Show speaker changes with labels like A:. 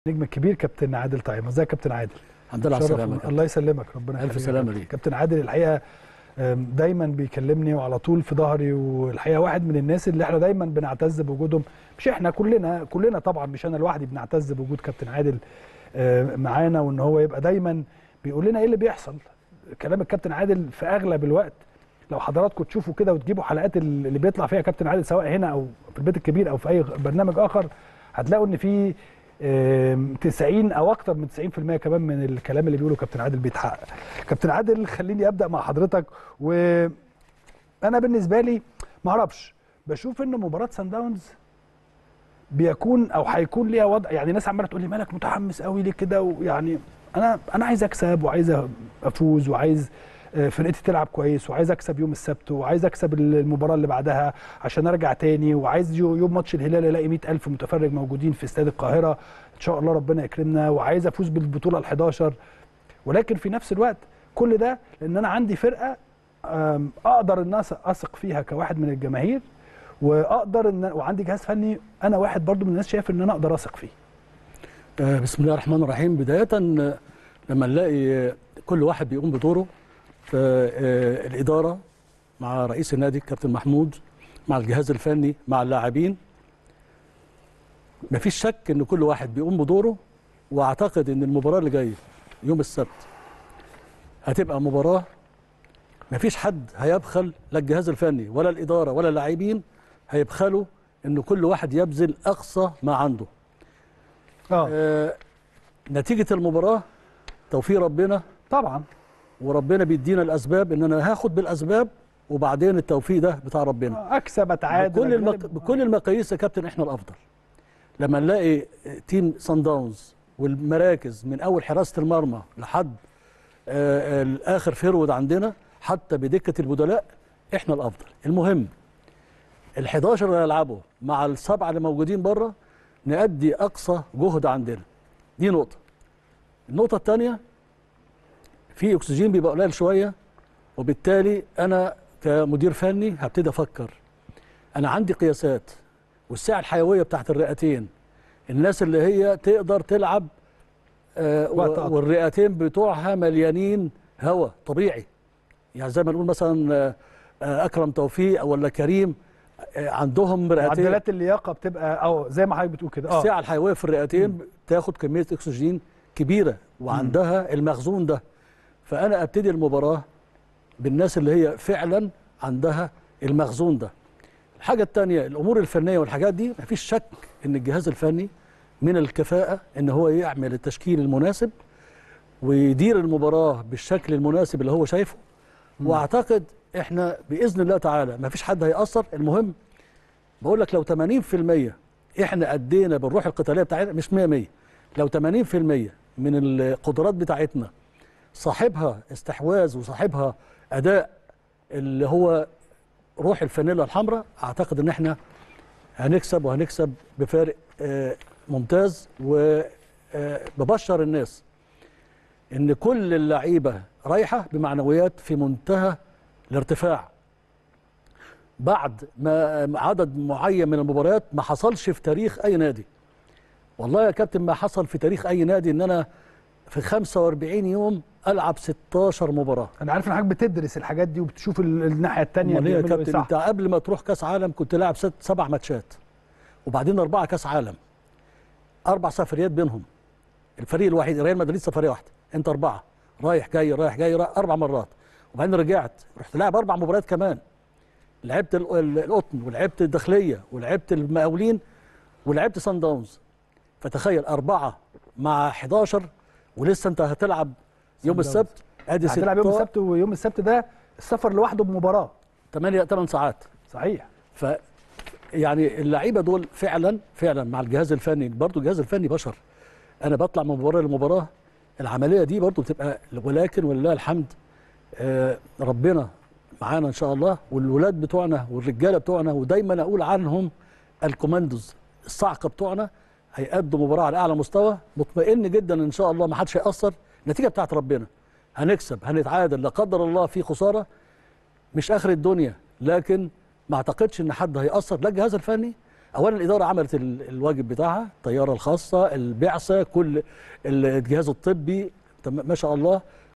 A: النجم الكبير كابتن عادل طيب ازيك يا كابتن عادل
B: الحمد لله على
A: شرف
B: السلامه يا كابتن.
A: الله يسلمك ربنا
B: ألف
A: يخليك.
B: سلامة ليك.
A: كابتن عادل الحقيقه أم، دايما بيكلمني وعلى طول في ظهري والحقيقه واحد من الناس اللي احنا دايما بنعتز بوجودهم مش احنا كلنا كلنا طبعا مش انا لوحدي بنعتز بوجود كابتن عادل آه، معانا وان هو يبقى دايما بيقول لنا ايه اللي بيحصل كلام الكابتن عادل في اغلب الوقت لو حضراتكم تشوفوا كده وتجيبوا حلقات اللي بيطلع فيها كابتن عادل سواء هنا او في البيت الكبير او في اي برنامج اخر هتلاقوا ان في آم، 90 او اكتر من 90% كمان من الكلام اللي بيقوله كابتن عادل بيتحقق كابتن عادل خليني ابدا مع حضرتك وانا بالنسبه لي ما اعرفش بشوف ان مباراه سان داونز بيكون او هيكون ليها وضع يعني ناس عماله تقول لي مالك متحمس قوي ليه كده ويعني انا انا عايز اكسب وعايز افوز وعايز آه، فرقتي تلعب كويس وعايز اكسب يوم السبت وعايز اكسب المباراه اللي بعدها عشان ارجع تاني وعايز يو- يوم ماتش الهلال الاقي 100000 متفرج موجودين في استاد القاهره ان شاء الله ربنا يكرمنا وعايز افوز بالبطوله ال11 ولكن في نفس الوقت كل ده لان انا عندي فرقه آم، اقدر ان أث- اثق فيها كواحد من الجماهير واقدر ان وعندي جهاز فني انا واحد برضو من الناس شايف ان انا اقدر اثق فيه
B: آه، بسم الله الرحمن الرحيم بداية آه، لما نلاقي آه، كل واحد بيقوم بدوره فالإدارة مع رئيس النادي كابتن محمود مع الجهاز الفني مع اللاعبين مفيش شك ان كل واحد بيقوم بدوره واعتقد ان المباراة اللي جاية يوم السبت هتبقى مباراة مفيش حد هيبخل لا الجهاز الفني ولا الإدارة ولا اللاعبين هيبخلوا ان كل واحد يبذل اقصى ما عنده
A: اه
B: آه، نتيجة المباراة توفيق ربنا
A: طبعا
B: وربنا بيدينا الأسباب إن أنا هاخد بالأسباب وبعدين التوفيق ده بتاع ربنا
A: اكسب اتعادل
B: بكل, المق...
A: أتغلب.
B: بكل المقاييس يا كابتن إحنا الأفضل لما نلاقي تيم سان داونز والمراكز من أول حراسة المرمى لحد آه، الآخر فيرود عندنا حتى بدكة البدلاء إحنا الأفضل المهم ال 11 اللي هيلعبوا مع السبعة اللي موجودين بره نأدي أقصى جهد عندنا دي نقطة النقطة الثانية في أكسجين بيبقى قليل شوية وبالتالي أنا كمدير فني هبتدي أفكر أنا عندي قياسات والسعة الحيوية بتاعت الرئتين الناس اللي هي تقدر تلعب آه
A: وقت
B: و-
A: أطول.
B: والرئتين بتوعها مليانين هواء طبيعي يعني زي ما نقول مثلا آه، آه، أكرم توفيق ولا كريم آه، عندهم رئتين
A: معدلات اللياقه بتبقى اه زي ما حضرتك بتقول كده اه
B: السعه الحيويه في الرئتين تاخد كميه اكسجين كبيره وعندها المخزون ده فانا ابتدي المباراه بالناس اللي هي فعلا عندها المخزون ده الحاجه الثانيه الامور الفنيه والحاجات دي مفيش شك ان الجهاز الفني من الكفاءه ان هو يعمل التشكيل المناسب ويدير المباراه بالشكل المناسب اللي هو شايفه واعتقد احنا باذن الله تعالى مفيش حد هيأثر المهم بقول لك لو 80% احنا ادينا بالروح القتاليه بتاعتنا مش 100 100 لو 80% من القدرات بتاعتنا صاحبها استحواذ وصاحبها اداء اللي هو روح الفانيلا الحمراء اعتقد ان احنا هنكسب وهنكسب بفارق آه، ممتاز وببشر الناس ان كل اللعيبه رايحه بمعنويات في منتهى الارتفاع بعد ما عدد معين من المباريات ما حصلش في تاريخ اي نادي والله يا كابتن ما حصل في تاريخ اي نادي ان انا في 45 يوم العب 16 مباراه
A: انا عارف ان حضرتك بتدرس الحاجات دي وبتشوف ال- الناحيه الثانيه
B: امال ايه يا كابتن انت قبل ما تروح كاس عالم كنت لاعب ست سبع ماتشات وبعدين اربعه كاس عالم اربع سفريات بينهم الفريق الوحيد ريال مدريد سفريه واحده انت اربعه رايح جاي رايح جاي رايح اربع مرات وبعدين رجعت رحت لاعب اربع مباريات كمان لعبت ال- ال- القطن ولعبت الداخليه ولعبت المقاولين ولعبت سان داونز فتخيل اربعه مع 11 ولسه انت هتلعب يوم
A: داونز.
B: السبت ادي
A: هتلعب يوم
B: 16
A: السبت ويوم السبت ده السفر لوحده بمباراه
B: 8 8 ساعات
A: صحيح
B: ف يعني اللعيبه دول فعلا فعلا مع الجهاز الفني برضو الجهاز الفني بشر انا بطلع من مباراه لمباراه العمليه دي برضو بتبقى ولكن ولله الحمد آه، ربنا معانا ان شاء الله والولاد بتوعنا والرجاله بتوعنا ودايما اقول عنهم الكوماندوز الصعقه بتوعنا هيأدوا مباراه على اعلى مستوى مطمئن جدا ان شاء الله ما حدش هيأثر النتيجه بتاعت ربنا هنكسب هنتعادل لا قدر الله في خساره مش اخر الدنيا لكن ما اعتقدش ان حد هيأثر لا الجهاز الفني اولا الاداره عملت ال- الواجب بتاعها الطياره الخاصه البعثه كل ال- الجهاز الطبي تم- ما شاء الله